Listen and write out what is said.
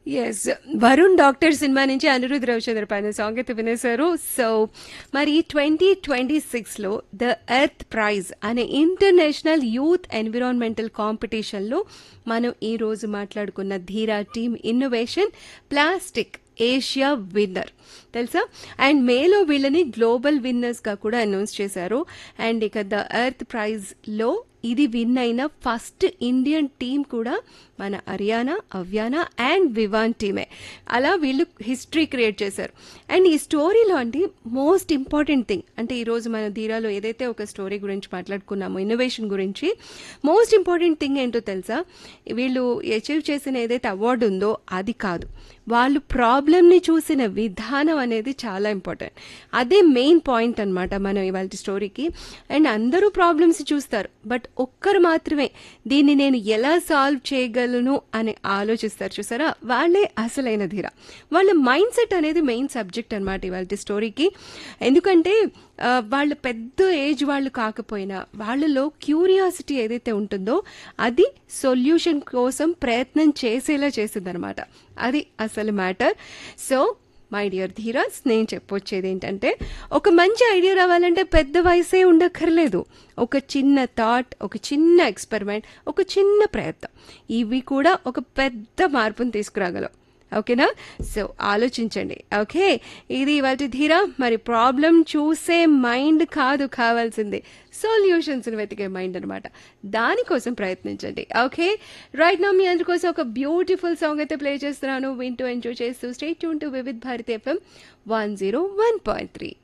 yes Varun doctor cinema నుంచి అనిరుద్ రవిచంద్ర పైన song అయితే వినేశారు సో మరి ట్వంటీ ట్వంటీ సిక్స్లో ద ఎర్త్ ప్రైజ్ అనే ఇంటర్నేషనల్ యూత్ ఎన్విరాన్మెంటల్ కాంపిటీషన్లో మనం ఈ రోజు మాట్లాడుకున్న Dheera team innovation plastic Asia winner తెలుసా అండ్ మేలో వీళ్ళని గ్లోబల్ విన్నర్స్గా కూడా అనౌన్స్ చేశారు అండ్ ఇక ద ఎర్త్ ప్రైజ్లో ఇది విన్ అయిన ఫస్ట్ ఇండియన్ టీం కూడా మన హర్యానా అవ్యానా అండ్ వివాన్ టీమే అలా వీళ్ళు హిస్టరీ క్రియేట్ చేశారు అండ్ ఈ స్టోరీలో అంటే మోస్ట్ ఇంపార్టెంట్ థింగ్ అంటే ఈరోజు మన ధీరాలో ఏదైతే ఒక స్టోరీ గురించి మాట్లాడుకున్నామో ఇన్నోవేషన్ గురించి మోస్ట్ ఇంపార్టెంట్ థింగ్ ఏంటో తెలుసా వీళ్ళు అచీవ్ చేసిన ఏదైతే అవార్డు ఉందో అది కాదు వాళ్ళు ప్రాబ్లమ్ని చూసిన విధానం అనేది చాలా ఇంపార్టెంట్ అదే మెయిన్ పాయింట్ అనమాట మనం ఇవాళ స్టోరీకి అండ్ అందరూ ప్రాబ్లమ్స్ చూస్తారు బట్ ఒక్కరు మాత్రమే దీన్ని నేను ఎలా సాల్వ్ చేయగలను అని ఆలోచిస్తారు చూసారా వాళ్ళే అసలైన ధీర వాళ్ళ మైండ్ సెట్ అనేది మెయిన్ సబ్జెక్ట్ అనమాట ఇవాళ స్టోరీకి ఎందుకంటే ఆ, వాళ్ళు పెద్ద ఏజ్ వాళ్ళు కాకపోయినా వాళ్ళలో క్యూరియాసిటీ ఏదైతే ఉంటుందో అది సొల్యూషన్ కోసం ప్రయత్నం చేసేలా చేసిందనమాట అది అసలు matter so my dear Dheeras నేను చెప్పొచ్చేది ఏంటంటే ఒక మంచి ఐడియా రావాలంటే పెద్ద వయసే ఉండక్కర్లేదు ఒక చిన్న థాట్ ఒక చిన్న ఎక్స్పెరిమెంట్ ఒక చిన్న ప్రయత్నం ఇవి కూడా ఒక పెద్ద మార్పును తీసుకురాగలవు ఓకేనా సో ఆలోచించండి ఓకే ఇది ఇవాళ ధీరా మరి ప్రాబ్లం చూసే మైండ్ కాదు కావాల్సింది సొల్యూషన్స్ వెతికే మైండ్ అనమాట దానికోసం ప్రయత్నించండి ఓకే రైట్ నా మీ అందరి కోసం ఒక బ్యూటిఫుల్ సాంగ్ అయితే ప్లే చేస్తున్నాను వింటూ ఎంజాయ్ చేస్తూ stay tuned to Vividh Bharati FM one zero one point three